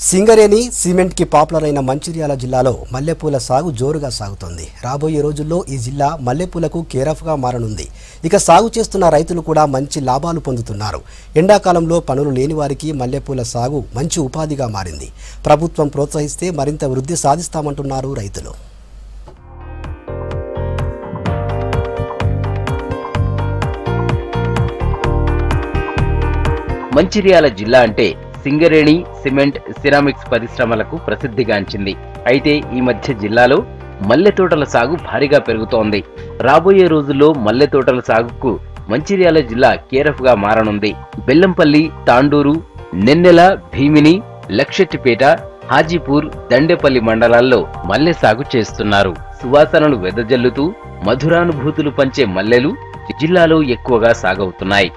Singareni cement కి popular అయిన మంచిర్యాల జిల్లాలో మల్లెపూల సాగు జోరుగా సాగుతోంది రాబోయే రోజుల్లో ఈ జిల్లా మల్లెపూలకు కేరఫ్గా మారనుంది ఇక సాగు చేస్తున్న రైతులు కూడా మంచి లాభాలు పొందుతున్నారు ఎండాకాలంలో పనులు లేని వారికి మల్లెపూల సాగు మంచి ఉపాధిగా మారింది ప్రభుత్వం ప్రోత్సహిస్తే మరింత వృద్ధి సాధిస్తామంటున్నారు రైతులు మంచిర్యాల జిల్లా అంటే సింగరేణి సిమెంట్ సిరామిక్స్ పరిశ్రమలకు ప్రసిద్ధిగాంచింది అయితే ఈ మధ్య జిల్లాలో మల్లె తోటల సాగు భారీగా పెరుగుతోంది రాబోయే రోజుల్లో మల్లె తోటల సాగుకు మంచిర్యాల జిల్లా కేరఫ్ గా మారనుంది బెల్లంపల్లి తాండూరు నెన్నెల భీమిని లక్షెట్టిపేట హాజీపూర్ దండేపల్లి మండలాల్లో మల్లె సాగు చేస్తున్నారు సువాసనలు వెదజల్లుతూ మధురానుభూతులు పంచే మల్లెలు జిల్లాలో ఎక్కువగా సాగవుతున్నాయి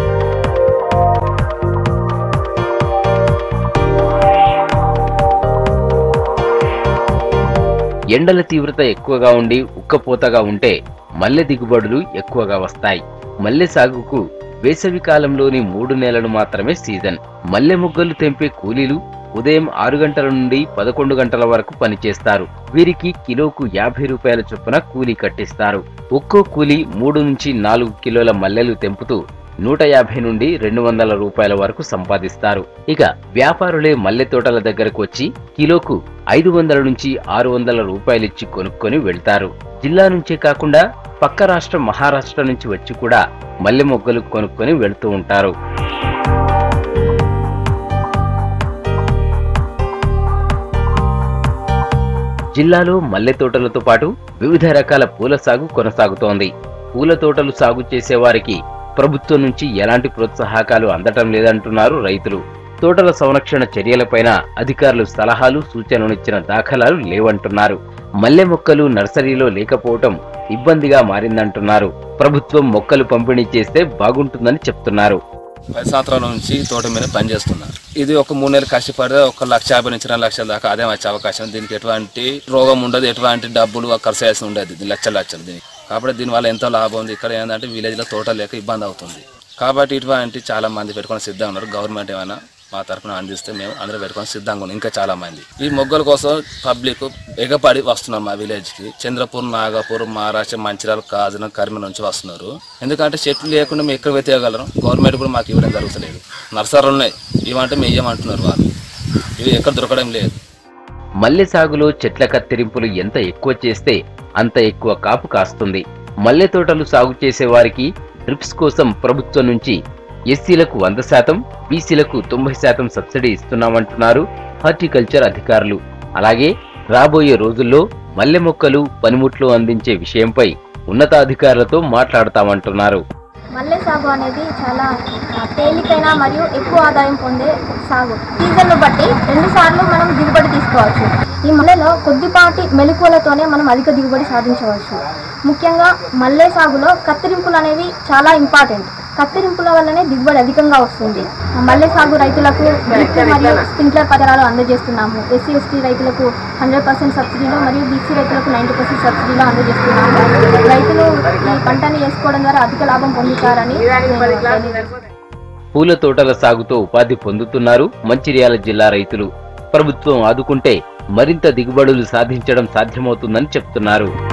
ఎండల తీవ్రత ఎక్కువగా ఉండి ఉక్కపోతగా ఉంటే మల్లె దిగుబడులు ఎక్కువగా వస్తాయి మల్లె సాగుకు వేసవి కాలంలోని మూడు నెలలు మాత్రమే సీజన్ మల్లె మొగ్గలు తెంపే కూలీలు ఉదయం ఆరు గంటల నుండి పదకొండు గంటల వరకు పనిచేస్తారు వీరికి కిలోకు యాభై రూపాయల చొప్పున కూలీ కట్టిస్తారు ఒక్కో కూలీ మూడు నుంచి నాలుగు కిలోల మల్లెలు తెంపుతూ నూట యాభై నుండి రెండు వందల రూపాయల వరకు సంపాదిస్తారు ఇక వ్యాపారులే మల్లె తోటల దగ్గరకు వచ్చి కిలోకు ఐదు వందల నుంచి ఆరు వందల రూపాయలిచ్చి కొనుక్కొని వెళ్తారు జిల్లా నుంచే కాకుండా పక్క రాష్ట్రం మహారాష్ట్ర నుంచి వచ్చి కూడా మల్లె మొగ్గలు కొనుక్కొని వెళ్తూ ఉంటారు జిల్లాలో మల్లె తోటలతో పాటు వివిధ రకాల పూల సాగు కొనసాగుతోంది పూల తోటలు సాగు చేసేవారికి ప్రభుత్వం నుంచి ఎలాంటి ప్రోత్సాహకాలు అందటం లేదంటున్నారు రైతులు తోటల సంరక్షణ చర్యలపైన అధికారులు సలహాలు సూచనలిచ్చిన దాఖలాలు లేవంటున్నారు మల్లె మొక్కలు నర్సరీలో లేకపోవటం ఇబ్బందిగా మారిందంటున్నారు ప్రభుత్వం మొక్కలు పంపిణీ చేస్తే బాగుంటుందని చెప్తున్నారు పది సంవత్సరాల నుంచి తోట మీద పనిచేస్తున్నారు ఇది ఒక మూడు నెలలు కష్టపడితే ఒక లక్ష యాభై నుంచి రెండు లక్షల దాకా అదే వచ్చే అవకాశం ఉంది. దీనికి ఎటువంటి రోగం ఉండదు ఎటువంటి డబ్బులు ఖర్చు చేయాల్సి ఉండదు దీని లక్షల లక్షలు దీనికి కాబట్టి దీనివల్ల ఎంతో లాభం ఉంది ఇక్కడ ఏంటంటే విలేజ్లో తోట లేక ఇబ్బంది అవుతుంది కాబట్టి ఇటువంటి చాలా మంది పెట్టుకొని సిద్ధంగా ఉన్నారు గవర్నమెంట్ ఏమైనా మా తరఫున అందిస్తే మేము అందరూ పెట్టుకొని సిద్ధంగా ఉన్నాం ఇంకా చాలా మంది ఈ మొగ్గల కోసం పబ్లిక్ ఎగపడి వస్తున్నాం మా విలేజ్ కి చంద్రపూర్ నాగపూర్ మహారాష్ట్ర మంచిర్యాల కాజన కరీంనగర్ నుంచి వస్తున్నారు ఎందుకంటే చెట్లు లేకుండా మేము ఎక్కడ వెతకగలరు గవర్నమెంట్ కూడా మాకు ఇవ్వడం జరుగుతలేదు నర్సరీలు ఉన్నాయి ఇవంటే మేము ఇవ్వమంటున్నారు వాళ్ళు ఇవి ఎక్కడ దొరకడం లేదు మల్లె సాగులో చెట్ల కత్తిరింపులు ఎంత ఎక్కువ చేస్తే అంత ఎక్కువ కాపు కాస్తుంది మల్లె తోటలు సాగు చేసే వారికి డ్రిప్స్ కోసం ప్రభుత్వం నుంచి ఎస్సీలకు వంద శాతం బీసీలకు తొంభై శాతం సబ్సిడీ ఇస్తున్నామంటున్నారు హార్టికల్చర్ అధికారులు అలాగే రాబోయే రోజుల్లో మల్లె మొక్కలు పనిముట్లు అందించే విషయంపై ఉన్నతాధికారులతో మాట్లాడతామంటున్నారు మల్లె సాగు అనేది చాలా ఆ, తేలికైన మరియు ఎక్కువ ఆదాయం పొందే సాగు సీజన్ను బట్టి రెండు సార్లు మనం దిగుబడి తీసుకోవచ్చు ఈ మల్లెలో కొద్దిపాటి మెలకువలతోనే మనం అధిక దిగుబడి సాధించవచ్చు ముఖ్యంగా మల్లె సాగులో కత్తిరింపులు అనేవి చాలా ఇంపార్టెంట్ కత్తిరింపుల వల్లనే దిగుబడి అధికంగా వస్తుంది ఆ మల్లె సాగు రైతులకు డ్రిప్ మరియు స్ప్రింక్లర్ పథకాలు అందజేస్తున్నాము ఎస్సీ ఎస్టీ రైతులకు హండ్రెడ్ పర్సెంట్ సబ్సిడీలో మరియు బీసీ రైతులకు నైంటీ పర్సెంట్ సబ్సిడీలో అందజేస్తున్నాము రైతులు ఈ పంటని వేసుకోవడం ద్వారా అధిక లాభం పొందుతారని నేను తెలియజేస్తున్నాను. పూల తోటల సాగుతో ఉపాధి పొందుతున్నారు మంచిర్యాల జిల్లా రైతులు ప్రభుత్వం ఆదుకుంటే మరింత దిగుబడులు సాధించడం సాధ్యమవుతుందని చెప్తున్నారు